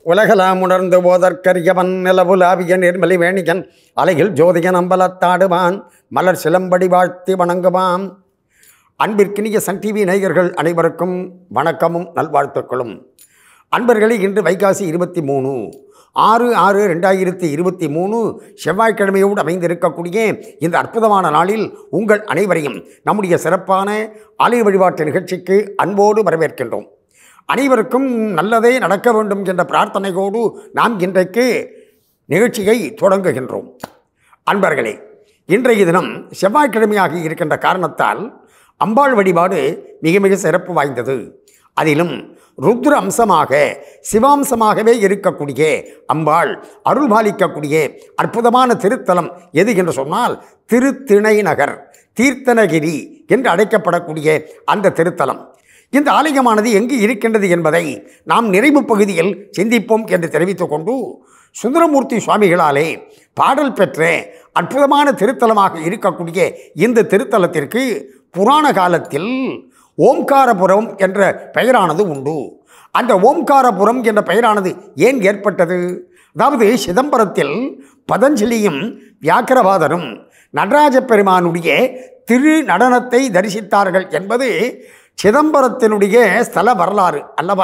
உலகலாம் உணர்ந்து போதற்கரியவன் நிலவுலாவிய நிர்மலி வேணியன் அலையில் ஜோதியன் அம்பலத்தாடுவான் மலர் சிலம்படி வாழ்த்தி வணங்குவான் அன்பிற்கினிய சன் டிவி நேயர்கள் அனைவருக்கும் வணக்கமும் நல்வாழ்த்துக்களும் அன்பர்களே இன்று வைகாசி இருபத்தி மூணு ஆறு ஆறு ரெண்டாயிரத்தி இருபத்தி மூணு செவ்வாய்க்கிழமையோடு அமைந்திருக்கக்கூடிய இந்த அற்புதமான நாளில் உங்கள் அனைவரையும் நம்முடைய சிறப்பான ஆலய வழிபாட்டு நிகழ்ச்சிக்கு அன்போடு வரவேற்கின்றோம் அனைவருக்கும் நல்லதே நடக்க வேண்டும் என்ற பிரார்த்தனையோடு நாம் இன்றைக்கு நிகழ்ச்சியை தொடங்குகின்றோம் அன்பர்களே இன்றைய தினம் செவ்வாய்க்கிழமையாக இருக்கின்ற காரணத்தால் அம்பாள் வழிபாடு மிக மிக சிறப்பு வாய்ந்தது அதிலும் ருத்ர அம்சமாக சிவாம்சமாகவே இருக்கக்கூடிய அம்பாள் அருள் பாலிக்கக்கூடிய அற்புதமான திருத்தலம் எது என்று சொன்னால் திருத்திணை நகர் தீர்த்தனகிரி என்று அழைக்கப்படக்கூடிய அந்த திருத்தலம் இந்த ஆலயமானது எங்கு இருக்கின்றது என்பதை நாம் நிறைவு பகுதியில் சிந்திப்போம் என்று தெரிவித்துக் கொண்டு சுந்தரமூர்த்தி சுவாமிகளாலே பாடல் பெற்ற அற்புதமான திருத்தலமாக இருக்கக்கூடிய இந்த திருத்தலத்திற்கு புராண காலத்தில் ஓம்காரபுரம் என்ற பெயரானது உண்டு அந்த ஓம்காரபுரம் என்ற பெயரானது ஏன் ஏற்பட்டது அதாவது சிதம்பரத்தில் பதஞ்சலியும் வியாக்கிரவாதரும் நடராஜ பெருமானுடைய திரு நடனத்தை தரிசித்தார்கள் என்பது சிதம்பரத்தினுடைய ஸ்தல வரலாறு அல்லவா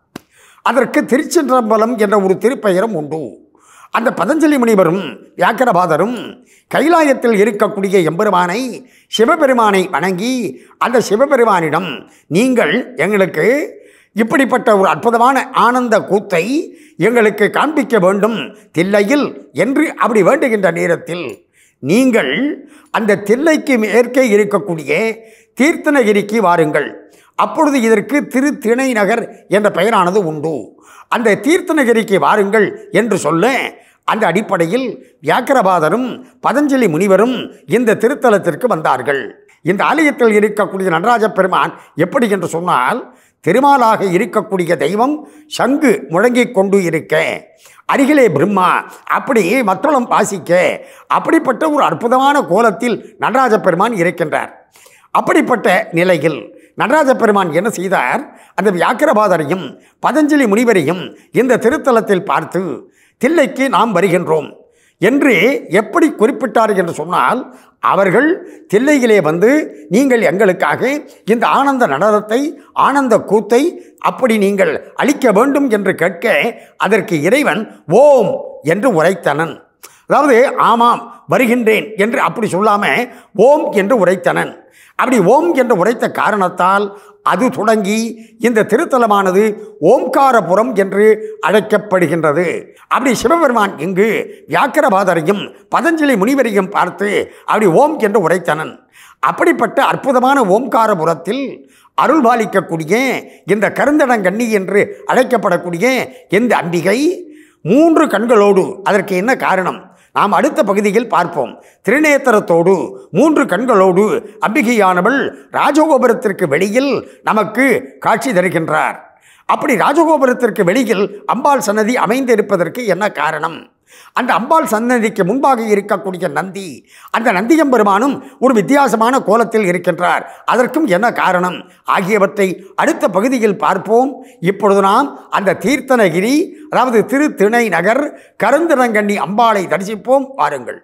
அதற்கு திருச்சிற்றம்பலம் என்ற ஒரு திருப்பெயரும் உண்டு அந்த பதஞ்சலி முனிவரும் வியாக்கிரபாதரும் கைலாயத்தில் இருக்கக்கூடிய எம்பெருமானை சிவபெருமானை வணங்கி அந்த சிவபெருமானிடம் நீங்கள் எங்களுக்கு இப்படிப்பட்ட ஒரு அற்புதமான ஆனந்த கூத்தை எங்களுக்கு காண்பிக்க வேண்டும் தில்லையில் என்று அப்படி வேண்டுகின்ற நேரத்தில் நீங்கள் அந்த தில்லைக்கு மேற்கே இருக்கக்கூடிய தீர்த்தனகிரிக்கு வாருங்கள் அப்பொழுது இதற்கு திருத்திணை நகர் என்ற பெயரானது உண்டு அந்த தீர்த்தனகிரிக்கு வாருங்கள் என்று சொல்ல அந்த அடிப்படையில் வியாக்கிரபாதரும் பதஞ்சலி முனிவரும் இந்த திருத்தலத்திற்கு வந்தார்கள் இந்த ஆலயத்தில் இருக்கக்கூடிய நடராஜ பெருமான் எப்படி என்று சொன்னால் திருமாலாக இருக்கக்கூடிய தெய்வம் சங்கு முழங்கிக் கொண்டு இருக்க அருகிலே பிரம்மா அப்படி மத்தளம் வாசிக்க அப்படிப்பட்ட ஒரு அற்புதமான கோலத்தில் நடராஜ பெருமான் இருக்கின்றார் அப்படிப்பட்ட நிலையில் நடராஜ பெருமான் என்ன செய்தார் அந்த வியாக்கிரபாதரையும் பதஞ்சலி முனிவரையும் இந்த திருத்தலத்தில் பார்த்து தில்லைக்கு நாம் வருகின்றோம் என்று எப்படி குறிப்பிட்டார் என்று சொன்னால் அவர்கள் தில்லையிலே வந்து நீங்கள் எங்களுக்காக இந்த ஆனந்த நடனத்தை ஆனந்த கூத்தை அப்படி நீங்கள் அளிக்க வேண்டும் என்று கேட்க அதற்கு இறைவன் ஓம் என்று உரைத்தனன் அதாவது ஆமாம் வருகின்றேன் என்று அப்படி சொல்லாம ஓம் என்று உரைத்தனன் அப்படி ஓம் என்று உரைத்த காரணத்தால் அது தொடங்கி இந்த திருத்தலமானது ஓம்காரபுரம் என்று அழைக்கப்படுகின்றது அப்படி சிவபெருமான் இங்கு வியாக்கிரபாதரையும் பதஞ்சலி முனிவரையும் பார்த்து அப்படி ஓம் என்று உரைத்தனன் அப்படிப்பட்ட அற்புதமான ஓம்காரபுரத்தில் அருள் பாலிக்கக்கூடிய இந்த கருந்தடங்கண்ணி என்று அழைக்கப்படக்கூடிய இந்த அம்பிகை மூன்று கண்களோடு அதற்கு என்ன காரணம் நாம் அடுத்த பகுதியில் பார்ப்போம் திருநேத்திரத்தோடு மூன்று கண்களோடு அம்பிகையானவள் ராஜகோபுரத்திற்கு வெளியில் நமக்கு காட்சி தருகின்றார் அப்படி ராஜகோபுரத்திற்கு வெளியில் அம்பாள் சன்னதி அமைந்திருப்பதற்கு என்ன காரணம் அந்த அம்பாள் சன்னதிக்கு முன்பாக இருக்கக்கூடிய நந்தி அந்த நந்தியம்பெருமானும் ஒரு வித்தியாசமான கோலத்தில் இருக்கின்றார் அதற்கும் என்ன காரணம் ஆகியவற்றை அடுத்த பகுதியில் பார்ப்போம் இப்பொழுது நாம் அந்த தீர்த்தனகிரி அதாவது திருத்திணை நகர் கருந்திரங்கண்ணி அம்பாளை தரிசிப்போம் வாருங்கள்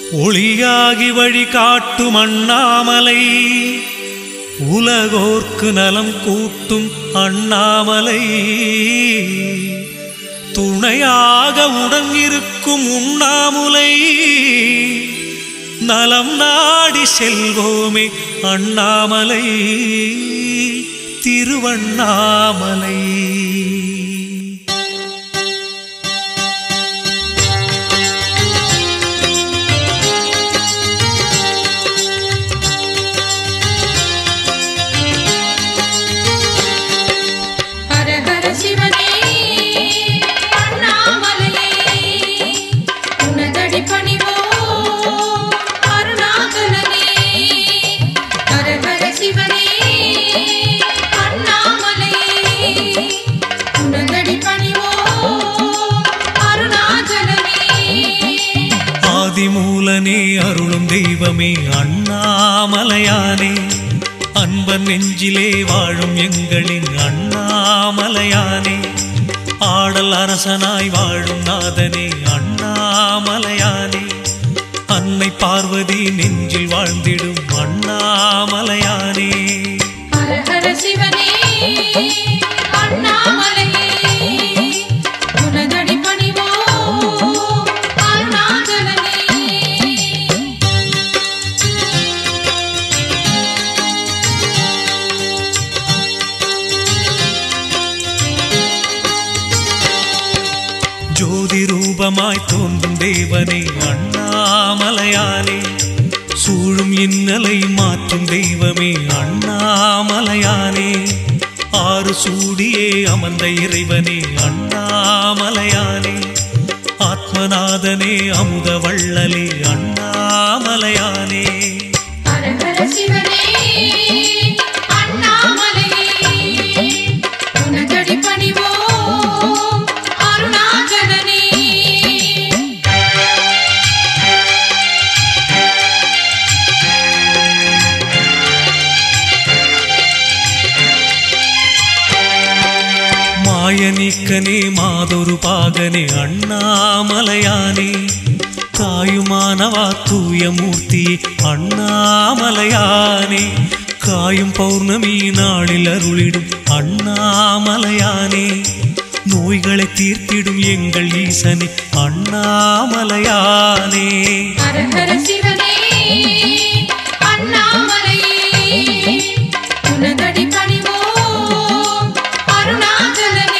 ஒளியாகி வழி காட்டும் அண்ணாமலை உலகோர்க்கு நலம் கூட்டும் அண்ணாமலை துணையாக உடன் இருக்கும் உண்ணாமுலை நலம் நாடி செல்வோமே அண்ணாமலை திருவண்ணாமலை ஹர ஹர சிவனே அண்ணாமலையே உனதடி பணிவோ அருணாகலனே ஹர ஹர சிவனே அண்ணாமலையே உனதடி பணிவோ அருணாகலனே ஆதிமூலனே அருளும் தெய்வமே அண்ணாமலையானே அன்பன் நெஞ்சிலே வாழும் எங்களின் அண்ணாமலையானே ஆடல் அரசனாய் வாழும் நாதனே அண்ணாமலையானே அன்னை பார்வதி நெஞ்சில் வாழ்ந்திடும் அண்ணாமலையானே ஹர ஹர சிவனே அண்ணாமலையே உனதடி பணிவோ அருணாச்சலனே ஜோதி ரூபமாய் தோன்றும் தேவனே அண்ணாமலையானே சூழும் இன்னலை மாற்றும் தெய்வமே அண்ணாமலையானே ஆறு சூடியே அமர்ந்த இறைவனே அண்ணாமலையானே ஆத்மநாதனே அமுத வள்ளலே அண்ணாமலையானே ஹர ஹர சிவனே அண்ணாமலையே உனதடி பணிவோ அருணாச்சலனே மாயனிக்கனே மாதொரு பாகனே அண்ணாமலையானே தாயுமானவா தூய மூர்த்தி அண்ணாமலையானே காயும் பௌர்ணமி நாளில் அருளிடும் அண்ணாமலையானே நோய்களை தீர்த்திடும் எங்கள் ஈசனே அண்ணாமலையானே ஹர ஹர சிவனே அண்ணாமலையே உனதடி பணிவோ அருணாச்சலனே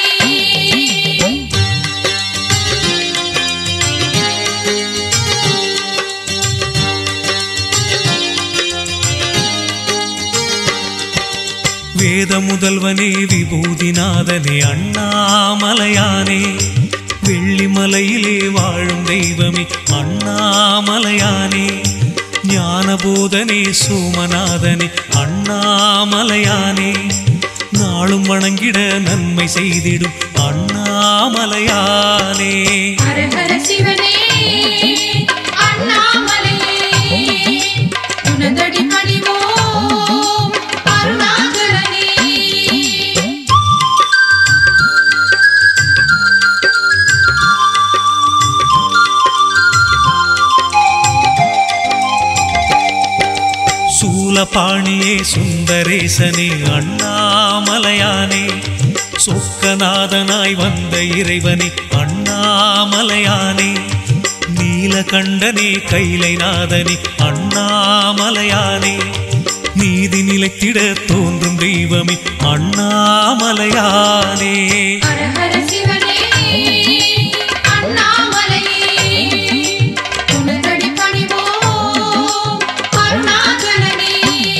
வேத முதல்வனே விபூதிநாதனே அண்ணாமலையானே வெள்ளிமலையிலே வாழும் தெய்வமே அண்ணாமலையானே ஞானபோதனே சோமநாதனே அண்ணாமலையானே நாளும் வணங்கிட நன்மை செய்திடும் அண்ணாமலையானே ஹர ஹர சிவனே அண்ணாமலையே உனதடி பணிவோ அருணாச்சலனே சூலபாணியே சுந்தரேசனே அண்ணாமலையானே சொக்கநாதனாய் வந்த இறைவனே அண்ணாமலையானே நீலகண்டனே கைலைநாதனே அண்ணாமலையானே நீதி நிலைத்திட தோன்றும் தெய்வமே அண்ணாமலையானே ஹர ஹர சிவனே அண்ணாமலையே உனதடி பணிவோ அருணாச்சலனே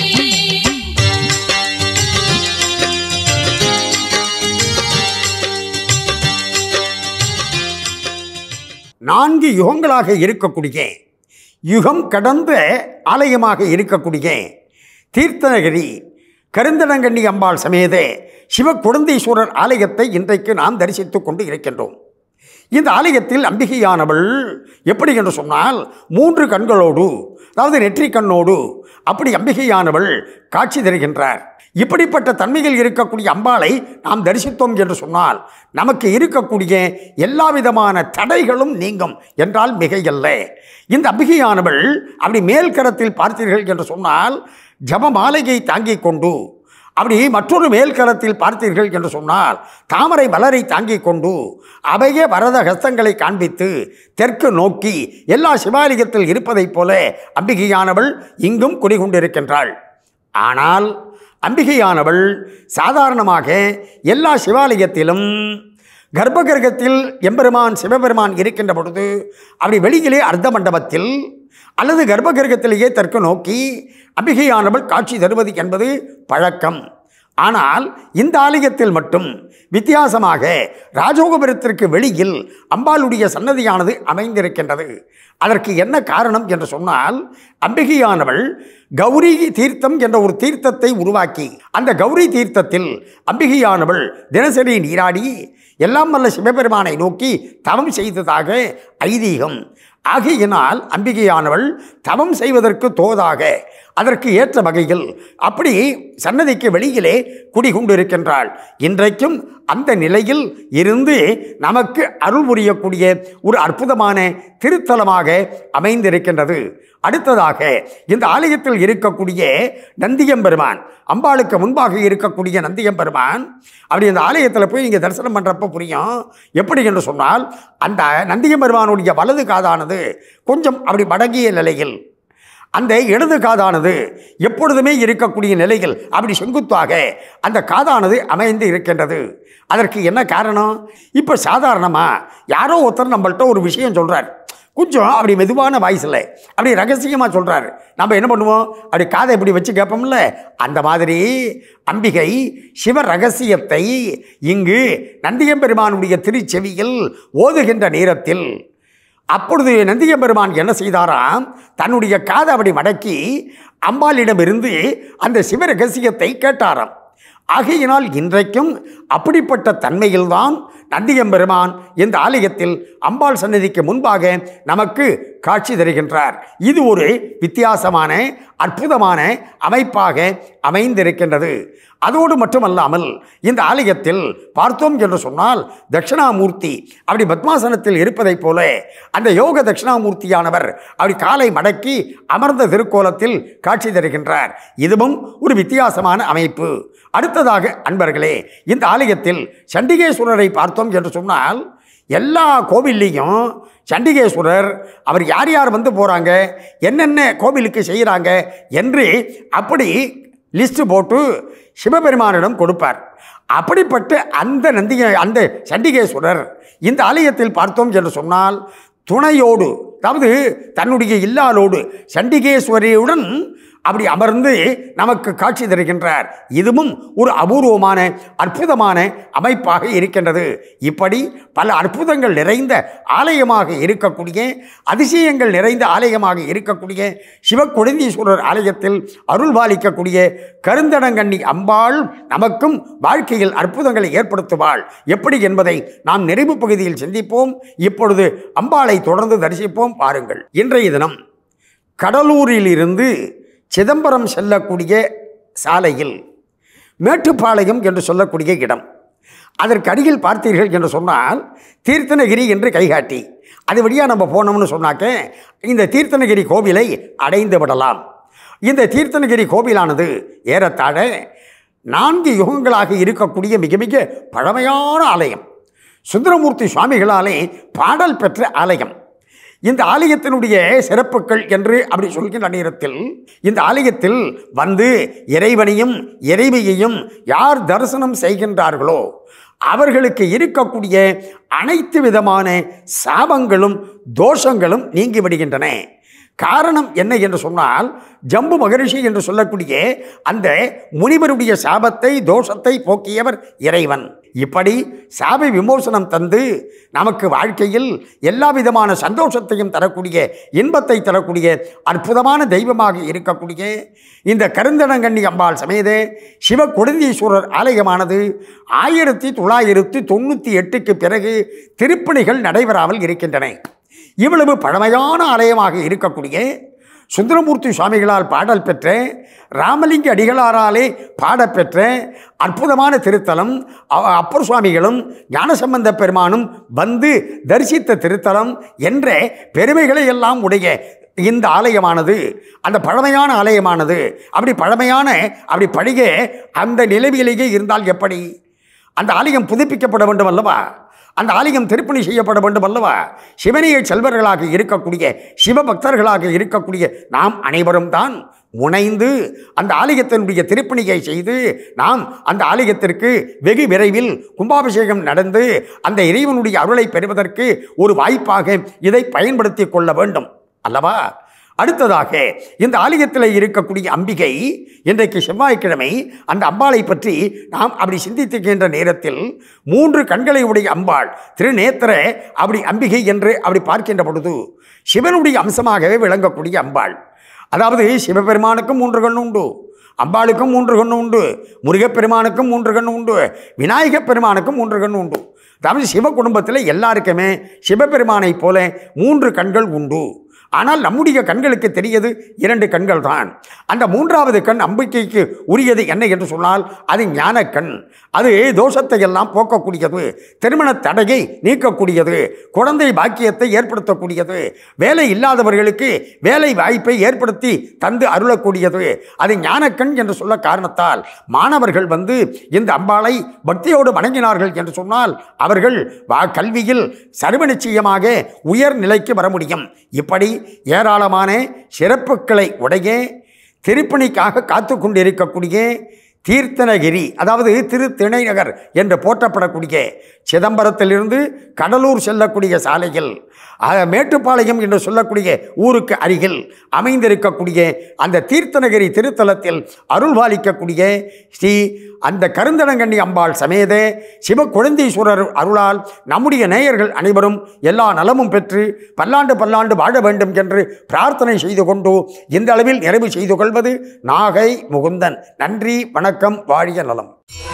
நான்கு யுகங்களாக இருக்கக்கூடிய யுகம் கடந்த ஆலயமாக இருக்கக்கூடிய தீர்த்தநகரி கருந்தடங்கண்ணி அம்பாள் சமேத சிவ குழந்தீஸ்வரர் ஆலயத்தை இன்றைக்கு நாம் தரிசித்துக் கொண்டு இருக்கின்றோம் இந்த ஆலயத்தில் அம்பிகையானவள் எப்படி என்று சொன்னால் மூன்று கண்களோடு அதாவது நெற்றிக் கண்ணோடு அப்படி அம்பிகையானவள் காட்சி தருகின்றார் இப்படிப்பட்ட தன்மையில் இருக்கக்கூடிய அம்பாளை நாம் தரிசித்தோம் என்று சொன்னால் நமக்கு இருக்கக்கூடிய எல்லா விதமான தடைகளும் நீங்கும் என்றால் மிகையல்ல இந்த அம்பிகையானவள் அப்படி மேல் கரத்தில் பார்த்தீர்கள் என்று சொன்னால் ஜபமாலையை தாங்கிக் கொண்டு அப்படி மற்றொரு மேல்கரத்தில் பார்த்தீர்கள் என்று சொன்னால் தாமரை மலரை தாங்கிக் கொண்டு அபய வரத ஹஸ்தங்களை காண்பித்து தெற்கு நோக்கி எல்லா சிவாலயத்தில் இருப்பதைப் போல அம்பிகையானவள் இங்கும் குடிகொண்டிருக்கின்றாள் ஆனால் அம்பிகையானவள் சாதாரணமாக எல்லா சிவாலயத்திலும் கர்ப்பகிரகத்தில் எம்பெருமான் சிவபெருமான் இருக்கின்ற பொழுது அப்படி வெளியிலே அர்த்த மண்டபத்தில் அல்லது கர்ப்பகிரகத்திலேயே தெற்கு நோக்கி அம்பிகையானவள் காட்சி தருவது என்பது பழக்கம் ஆனால் இந்த ஆலயத்தில் மட்டும் வித்தியாசமாக ராஜோகபுரத்திற்கு வெளியில் அம்பாளுடைய சன்னதியானது அமைந்திருக்கின்றது அதற்கு என்ன காரணம் என்று சொன்னால் அம்பிகையானவள் கௌரி தீர்த்தம் என்ற ஒரு தீர்த்தத்தை உருவாக்கி அந்த கௌரி தீர்த்தத்தில் அம்பிகையானவள் தினசரி நீராடி எல்லாம் வல்ல சிவபெருமானை நோக்கி தவம் செய்ததாக ஐதீகம் ஆகையினால் அம்பிகையானவள் தவம் செய்வதற்கு தோதாக அதற்கு ஏற்ற வகையில் அப்படி சன்னதிக்கு வெளியிலே குடிகொண்டிருக்கின்றாள் இன்றைக்கும் அந்த நிலையில் இருந்து நமக்கு அருள் புரியக்கூடிய ஒரு அற்புதமான திருத்தலமாக அமைந்திருக்கின்றது அடுத்ததாக இந்த ஆலயத்தில் இருக்கக்கூடிய நந்தியம்பெருமான் அம்பாளுக்கு முன்பாக இருக்கக்கூடிய நந்தியம்பெருமான் அப்படி இந்த ஆலயத்தில் போய் நீங்கள் தரிசனம் பண்ணுறப்ப புரியும் எப்படி என்று சொன்னால் அந்த நந்தியம்பெருமானுடைய வலது காதானது கொஞ்சம் அப்படி மடங்கிய நிலையில் அந்த இடது காதானது எப்பொழுதுமே இருக்கக்கூடிய நிலையில் அப்படி செங்குத்தாக அந்த காதானது அமைந்து இருக்கின்றது அதற்கு என்ன காரணம் இப்போ சாதாரணமாக யாரோ ஒருத்தர் நம்மள்ட்ட ஒரு விஷயம் சொல்கிறார் கொஞ்சம் அப்படி மெதுவான வாய்ஸில் அப்படி ரகசியமாக சொல்கிறாரு நம்ம என்ன பண்ணுவோம் அப்படி காதை இப்படி வச்சு கேட்போம்ல அந்த மாதிரி அம்பிகை சிவ ரகசியத்தை இங்கு நந்தியம்பெருமானுடைய திருச்செவியில் ஓதுகின்ற நேரத்தில் அப்பொழுது நந்தியம்பெருமான் என்ன செய்தாராம் தன்னுடைய காதை அப்படி மடக்கி அம்பாளிடமிருந்து அந்த சிவ ரகசியத்தை கேட்டாராம் ஆகையினால் இன்றைக்கும் அப்படிப்பட்ட தன்மையில்தான் நந்தியம்பெருமான் இந்த ஆலயத்தில் அம்பாள் சன்னதிக்கு முன்பாக நமக்கு காட்சி தருகின்றார் இது ஒரு வித்தியாசமான அற்புதமான அமைப்பாக அமைந்திருக்கின்றது அதோடு மட்டுமல்லாமல் இந்த ஆலயத்தில் பார்த்தோம் என்று சொன்னால் தட்சிணாமூர்த்தி அப்படி பத்மாசனத்தில் இருப்பதைப் போல அந்த யோக தட்சிணாமூர்த்தியானவர் அப்படி காலை மடக்கி அமர்ந்த திருக்கோலத்தில் காட்சி தருகின்றார் இதுவும் ஒரு வித்தியாசமான அமைப்பு அடுத்ததாக அன்பர்களே இந்த ஆலயத்தில் சண்டிகேஸ்வரரை பார்த்தோம் என்று சொன்னால் எல்லா கோவில்லையும் சண்டிகேஸ்வரர் அவர் யார் யார் வந்து போகிறாங்க என்னென்ன கோவிலுக்கு செய்கிறாங்க என்று அப்படி லிஸ்ட்டு போட்டு சிவபெருமானிடம் கொடுப்பார் அப்படிப்பட்ட அந்த நந்திக அந்த சண்டிகேஸ்வரர் இந்த ஆலயத்தில் பார்த்தோம் என்று சொன்னால் துணையோடு அதாவது தன்னுடைய இல்லாலோடு சண்டிகேஸ்வரியுடன் அப்படி அமர்ந்து நமக்கு காட்சி தருகின்றார் இதுவும் ஒரு அபூர்வமான அற்புதமான அமைப்பாக இருக்கின்றது இப்படி பல அற்புதங்கள் நிறைந்த ஆலயமாக இருக்கக்கூடிய அதிசயங்கள் நிறைந்த ஆலயமாக இருக்கக்கூடிய சிவக்குழந்தீஸ்வரர் ஆலயத்தில் அருள் பாலிக்கக்கூடிய கருந்தடங்கண்ணி அம்பாள் நமக்கும் வாழ்க்கையில் அற்புதங்களை ஏற்படுத்துவாள் எப்படி என்பதை நாம் நிறைவு பகுதியில் சிந்திப்போம் இப்பொழுது அம்பாளை தொடர்ந்து தரிசிப்போம் பாருங்கள் இன்றைய தினம் கடலூரிலிருந்து சிதம்பரம் செல்லக்கூடிய சாலையில் மேட்டுப்பாளையம் என்று சொல்லக்கூடிய இடம் அதற்கு அருகில் பார்த்தீர்கள் என்று சொன்னால் தீர்த்தனகிரி என்று கைகாட்டி அது வழியாக நம்ம போனோம்னு சொன்னாக்க இந்த தீர்த்தனகிரி கோவிலை அடைந்து விடலாம் இந்த தீர்த்தனகிரி கோவிலானது ஏறத்தாழ நான்கு யுகங்களாக இருக்கக்கூடிய மிக மிக பழமையான ஆலயம் சுந்தரமூர்த்தி சுவாமிகளாலே பாடல் பெற்ற ஆலயம் இந்த ஆலயத்தினுடைய சிறப்புகள் என்று அப்படி சொல்கின்ற நேரத்தில் இந்த ஆலயத்தில் வந்து இறைவனையும் இறைவியையும் யார் தரிசனம் செய்கின்றார்களோ அவர்களுக்கு இருக்கக்கூடிய அனைத்து விதமான சாபங்களும் தோஷங்களும் நீங்கி விடுகின்றன காரணம் என்ன என்று சொன்னால் ஜம்பு மகரிஷி என்று சொல்லக்கூடிய அந்த முனிவருடைய சாபத்தை தோஷத்தை போக்கியவர் இறைவன் இப்படி சாப விமோசனம் தந்து நமக்கு வாழ்க்கையில் எல்லா விதமான சந்தோஷத்தையும் தரக்கூடிய இன்பத்தை தரக்கூடிய அற்புதமான தெய்வமாக இருக்கக்கூடிய இந்த கருந்தடங்கண்ணி அம்பாள் சமேத சிவ கொடுந்தீஸ்வரர் ஆலயமானது ஆயிரத்தி தொள்ளாயிரத்தி தொண்ணூற்றி எட்டுக்கு பிறகு திருப்பணிகள் நடைபெறாமல் இருக்கின்றன இவ்வளவு பழமையான ஆலயமாக இருக்கக்கூடிய சுந்தரமூர்த்தி சுவாமிகளால் பாடல் பெற்ற ராமலிங்க அடிகளாராலே பாடப்பெற்ற அற்புதமான திருத்தலம் அ- அப்பர் சுவாமிகளும் ஞானசம்பந்த பெருமானும் வந்து தரிசித்த திருத்தலம் என்ற பெருமைகளை எல்லாம் உடைய இந்த ஆலயமானது அந்த பழமையான ஆலயமானது அப்படி பழமையான அப்படி பழிக அந்த நிலவிலேயே இருந்தால் எப்படி அந்த ஆலயம் புதுப்பிக்கப்பட வேண்டும் அல்லவா அந்த ஆலயம் திருப்பணி செய்யப்பட வேண்டும் அல்லவா சிவனிய செல்வர்களாக இருக்கக்கூடிய சிவபக்தர்களாக இருக்கக்கூடிய நாம் அனைவரும் தான் முனைந்து அந்த ஆலயத்தினுடைய திருப்பணியை செய்து நாம் அந்த ஆலயத்திற்கு வெகு விரைவில் கும்பாபிஷேகம் நடந்து அந்த இறைவனுடைய அருளை பெறுவதற்கு ஒரு வாய்ப்பாக இதை பயன்படுத்தி கொள்ள வேண்டும் அல்லவா அடுத்ததாக இந்த ஆலயத்தில் இருக்கக்கூடிய அம்பிகை இன்றைக்கு செவ்வாய்க்கிழமை அந்த அம்பாளை பற்றி நாம் அப்படி சிந்தித்துக்கின்ற நேரத்தில் மூன்று கண்களை உடைய அம்பாள் திருநேத்திர அப்படி அம்பிகை என்று அப்படி பார்க்கின்ற பொழுது சிவனுடைய அம்சமாகவே விளங்கக்கூடிய அம்பாள் அதாவது சிவபெருமானுக்கும் மூன்று கண்ணு உண்டு அம்பாளுக்கும் மூன்று கண்ணு உண்டு முருகப்பெருமானுக்கும் மூன்று கண்ணு உண்டு விநாயகப் பெருமானுக்கும் மூன்று கண்ணு உண்டு அதாவது சிவ குடும்பத்தில் எல்லாருக்குமே சிவபெருமானைப் போல மூன்று கண்கள் உண்டு ஆனால் நம்முடைய கண்களுக்கு தெரியது இரண்டு கண்கள் தான் அந்த மூன்றாவது கண் நம்பிக்கைக்கு உரியது என்ன என்று சொன்னால் அது ஞான கண் அது தோஷத்தை எல்லாம் போக்கக்கூடியது திருமண தடையை நீக்கக்கூடியது குழந்தை பாக்கியத்தை ஏற்படுத்தக்கூடியது வேலை இல்லாதவர்களுக்கு வேலை வாய்ப்பை ஏற்படுத்தி தந்து அருளக்கூடியது அது ஞானக்கண் என்று சொல்ல காரணத்தால் மாணவர்கள் வந்து இந்த அம்பாளை பக்தியோடு வணங்கினார்கள் என்று சொன்னால் அவர்கள் வா கல்வியில் சர்வ நிச்சயமாக உயர் நிலைக்கு வர முடியும் இப்படி ஏராளமான சிறப்புகளை உடைய திருப்பணிக்காக காத்து கொண்டிருக்கக்கூடிய தீர்த்தனகிரி அதாவது திருத்திணைநகர் என்று போற்றப்படக்கூடிய சிதம்பரத்திலிருந்து கடலூர் செல்லக்கூடிய சாலையில் அஹ், மேட்டுப்பாளையம் என்று சொல்லக்கூடிய ஊருக்கு அருகில் அமைந்திருக்கக்கூடிய அந்த தீர்த்தனகிரி திருத்தலத்தில் அருள்பாலிக்கக்கூடிய ஸ்ரீ அந்த கருந்தடங்கண்ணி அம்பாள் சமேத சிவ குழந்தீஸ்வரர் அருளால் நம்முடைய நேயர்கள் அனைவரும் எல்லா நலமும் பெற்று பல்லாண்டு பல்லாண்டு வாழ வேண்டும் என்று பிரார்த்தனை செய்து கொண்டு இந்த அளவில் நிறைவு செய்து கொள்வது நாகை முகுந்தன் நன்றி வணக்கம் வாழிய நலம்